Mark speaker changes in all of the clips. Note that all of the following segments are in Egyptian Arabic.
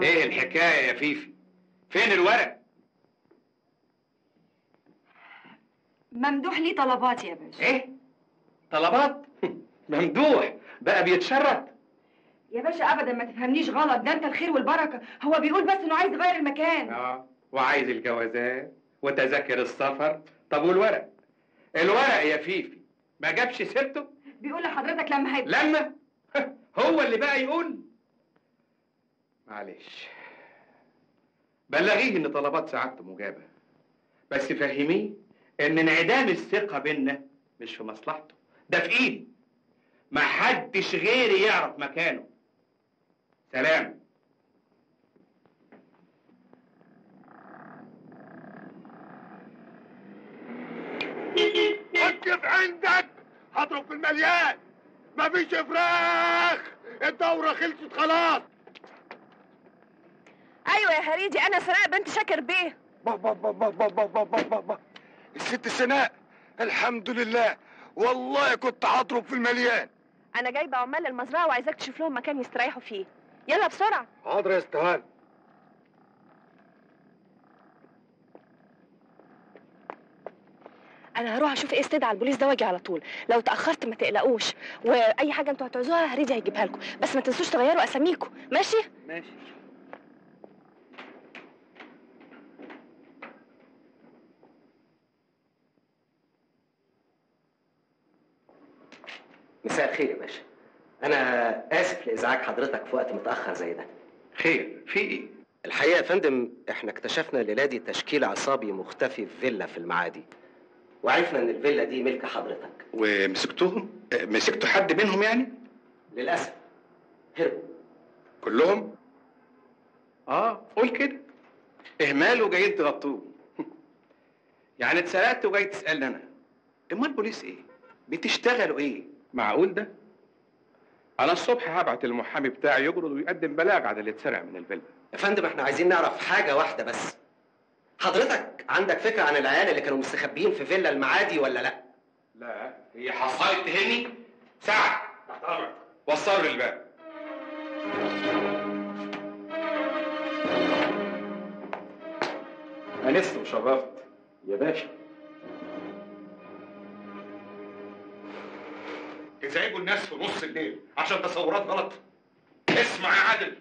Speaker 1: ايه الحكايه يا فيفي فين الورق
Speaker 2: ممدوح ليه طلبات يا باشا
Speaker 1: ايه طلبات ممدوح بقى بيتشرط
Speaker 2: يا باشا ابدا ما تفهمنيش غلط ده انت الخير والبركه هو بيقول بس انه عايز يغير المكان
Speaker 1: اه وعايز الجوازات وتذاكر السفر طب والورق الورق يا فيفي ما جابش سيرته
Speaker 2: بيقول لحضرتك لما هيبقى
Speaker 1: لما هو اللي بقى يقول معلش بلغيه ان طلبات سعادته مجابه بس فهميه ان انعدام الثقه بينا مش في مصلحته ده في ايدي محدش غيري يعرف مكانه سلام
Speaker 3: وقف عندك هضرب في المليان مفيش فراخ الدورة خلصت خلاص
Speaker 4: ايوه يا هريدي انا سناء بنت شاكر بيه
Speaker 3: با با با با با با با با با با. الست سناء الحمد لله والله كنت هضرب في المليان
Speaker 4: انا جايبه عمال المزرعه وعايزاك تشوف لهم مكان يستريحوا فيه يلا بسرعه
Speaker 3: حاضر يا استهان
Speaker 4: انا هروح اشوف ايه استدعى البوليس ده واجي على طول لو اتاخرت ما تقلقوش واي حاجه انتوا هتعوزوها هريدي هيجيبها لكم بس ما تنسوش تغيروا اساميكم ماشي
Speaker 1: ماشي
Speaker 5: مساء الخير يا باشا انا اسف لازعاج حضرتك في وقت متاخر زي ده
Speaker 1: خير في ايه
Speaker 5: الحقيقه يا فندم احنا اكتشفنا الليله دي تشكيل عصابي مختفي في فيلا في المعادي وعرفنا ان الفيلا دي ملك حضرتك
Speaker 1: ومسكتوهم آه، مسكتوا حد منهم يعني
Speaker 5: للاسف هربوا
Speaker 1: كلهم اه قول كده اهمال وجايين تغطوه يعني اتسرقت وجاي تسالني انا امال البوليس ايه بتشتغلوا ايه معقول ده انا الصبح هبعت المحامي بتاعي يجرد ويقدم بلاغ على اللي اتسرق من الفيلا
Speaker 5: يا فندم احنا عايزين نعرف حاجه واحده بس حضرتك عندك فكره عن العيال اللي كانوا مستخبيين في فيلا المعادي ولا لا
Speaker 1: لا هي حصلت تهني سعد تحت امرك وصلوا الباب انست وشرفت يا باشا ازعجوا الناس في نص الليل عشان تصورات غلط اسمع يا عادل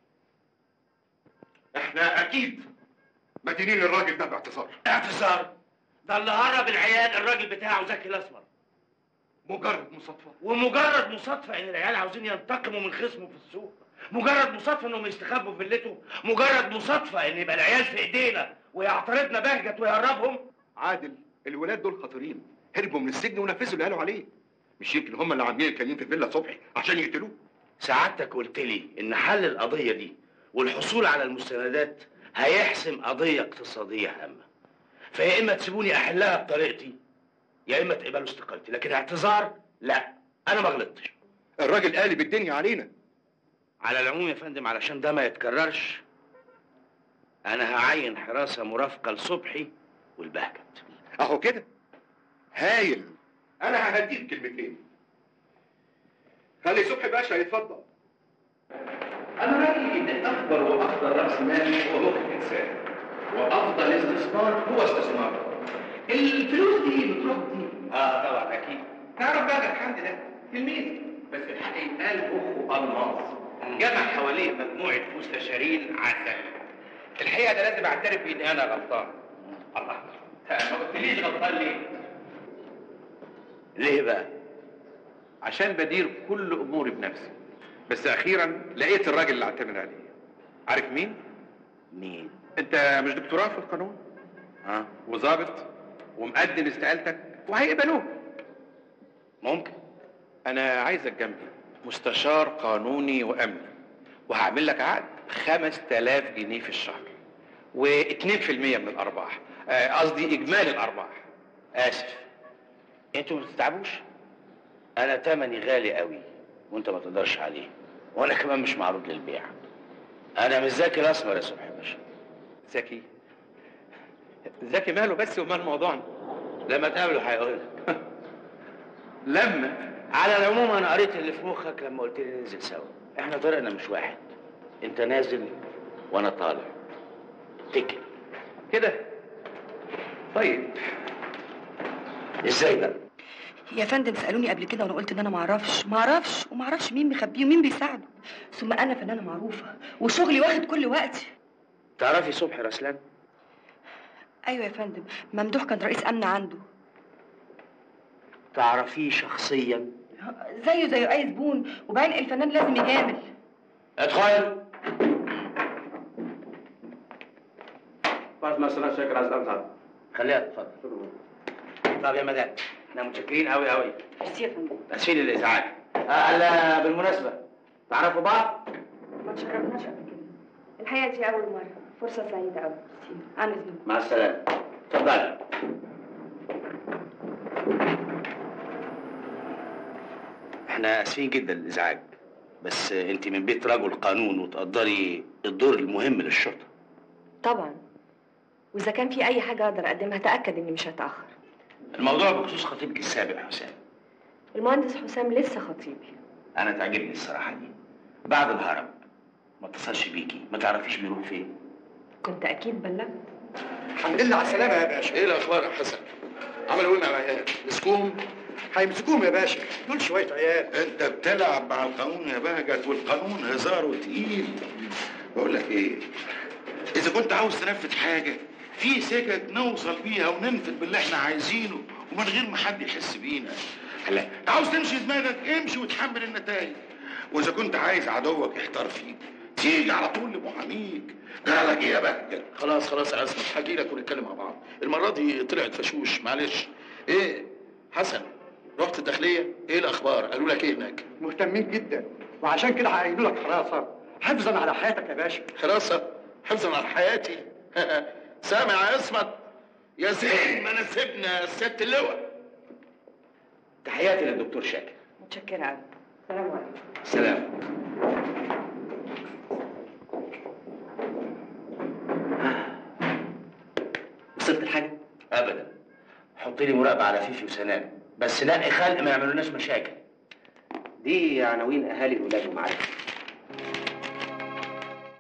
Speaker 1: احنا اكيد مدينين الراجل ده باعتذار
Speaker 6: اعتذار ده اللي هرب العيال الراجل بتاعه زكي الاسمر
Speaker 1: مجرد مصادفه
Speaker 6: ومجرد مصادفه ان العيال عاوزين ينتقموا من خصمه في السوق مجرد مصادفه انهم يستخبوا في فيلته مجرد مصادفه ان يبقى العيال في ايدينا ويعترضنا بهجت ويهربهم
Speaker 1: عادل الولاد دول خطيرين هربوا من السجن ونفذوا اللي قالوا عليه مش يمكن هم اللي عاملين الكمين في فيلا صبحي عشان يقتلوه
Speaker 6: سعادتك قلت لي ان حل القضيه دي والحصول على المستندات هيحسم قضيه اقتصاديه هامه فيا اما تسيبوني احلها بطريقتي يا اما تقبلوا استقالتي لكن اعتذار لا انا ما غلطتش
Speaker 1: الراجل قالب الدنيا علينا
Speaker 6: على العموم يا فندم علشان ده ما يتكررش انا هعين حراسه مرافقه لصبحي والبهجت
Speaker 1: اهو كده هايل انا هديك كلمتين خلي صبحي باشا يتفضل انا رايي ان اكبر وافضل راس مال هو مخ الانسان وافضل استثمار هو استثمار الفلوس دي بتروح دي اه طبعا اكيد تعرف بقى الحمد ده تلميذ بس الحقيقه قال مخه الماس جمع حواليه مجموعه مستشارين عسل الحقيقه ده لازم اعترف بان انا غلطان الله ما قلتليش غلطان ليه
Speaker 6: ليه بقى
Speaker 1: عشان بدير كل اموري بنفسي بس اخيرا لقيت الراجل اللي اعتمد عليه عارف مين
Speaker 6: مين
Speaker 1: انت مش دكتوراه في القانون
Speaker 6: ها
Speaker 1: وظابط ومقدم استقالتك وهيقبلوك
Speaker 6: ممكن
Speaker 1: انا عايزك جنبي مستشار قانوني وامني وهعمل لك عقد 5000 جنيه في الشهر و2% من الارباح آه، قصدي اجمالي الارباح
Speaker 6: اسف انتوا ما تتعبوش انا تمني غالي قوي وانت ما تقدرش عليه وانا كمان مش معروض للبيع انا مش زكي الاسمر يا صبحي باشا
Speaker 1: زكي زكي ماله بس ومال موضوعنا
Speaker 6: لما تقابله هيقول لك
Speaker 1: لما
Speaker 6: على العموم انا قريت اللي في مخك لما قلت لي ننزل سوا احنا طريقنا مش واحد انت نازل وانا طالع اتكل
Speaker 1: كده طيب
Speaker 6: ازاي بقى
Speaker 2: يا فندم سالوني قبل كده وانا قلت ان انا ما اعرفش ما اعرفش وما اعرفش مين مخبيه ومين بيساعده ثم انا فنانه معروفه وشغلي واخد كل وقتي
Speaker 6: تعرفي صبحي رسلان
Speaker 2: ايوه يا فندم ممدوح كان رئيس امن عنده
Speaker 6: تعرفيه شخصيا
Speaker 2: زيه زي اي زبون وبعدين الفنان لازم يجامل
Speaker 6: ادخل فاطمه سلام شكرا عايز امسحها خليها تتفضل طب يا مدام احنا متشكرين قوي قوي
Speaker 2: ميرسي يا فندم
Speaker 6: اسفين الازعاج آه لا بالمناسبه تعرفوا بعض
Speaker 2: ما تشرفناش قبل كده الحقيقه دي اول مره فرصه سعيده قوي عن اذنك
Speaker 6: مع السلامه اتفضل احنا اسفين جدا للازعاج بس انت من بيت رجل قانون وتقدري الدور المهم للشرطه
Speaker 4: طبعا واذا كان في اي حاجه اقدر اقدمها تاكد اني مش هتاخر
Speaker 6: الموضوع بخصوص خطيبك السابق حسام
Speaker 4: المهندس حسام لسه خطيبي
Speaker 6: انا تعجبني الصراحه دي بعد الهرم ما اتصلش بيكي ما تعرفيش بيروح فين
Speaker 4: كنت اكيد بلغت
Speaker 3: الحمد لله على السلامة يا باشا
Speaker 1: ايه الاخبار يا حسن عملوا ايه مع العيال مسكوهم
Speaker 3: هيمسكوهم يا باشا دول شوية عيال
Speaker 7: انت بتلعب مع القانون يا بهجت والقانون هزاره تقيل بقول لك ايه اذا كنت عاوز تنفذ حاجه في سكك نوصل بيها وننفذ باللي احنا عايزينه ومن غير ما حد يحس بينا هلا عاوز تمشي دماغك امشي وتحمل النتائج واذا كنت عايز عدوك يحتار فيك تيجي على طول لمحاميك قالك ايه يا بهجت
Speaker 1: خلاص خلاص يا عزمت هاجي لك ونتكلم مع بعض المره دي طلعت فشوش معلش ايه حسن رحت الداخليه ايه الاخبار قالوا لك ايه هناك
Speaker 3: مهتمين جدا وعشان كده هيعينوا لك حراسة حفظا على حياتك يا باشا
Speaker 1: حراسه حفظا على حياتي سامع يا اسمت
Speaker 7: يا زين ما نسيبنا ست اللواء
Speaker 6: تحياتي للدكتور شاكر
Speaker 2: متشكره قوي سلام عليكم
Speaker 6: سلام وصلت الحاجة؟ أبدا حط لي مراقبة على فيفي وسناء بس نقي خلق ما يعملوناش مشاكل
Speaker 5: دي عناوين اهالي الولاد ومعارف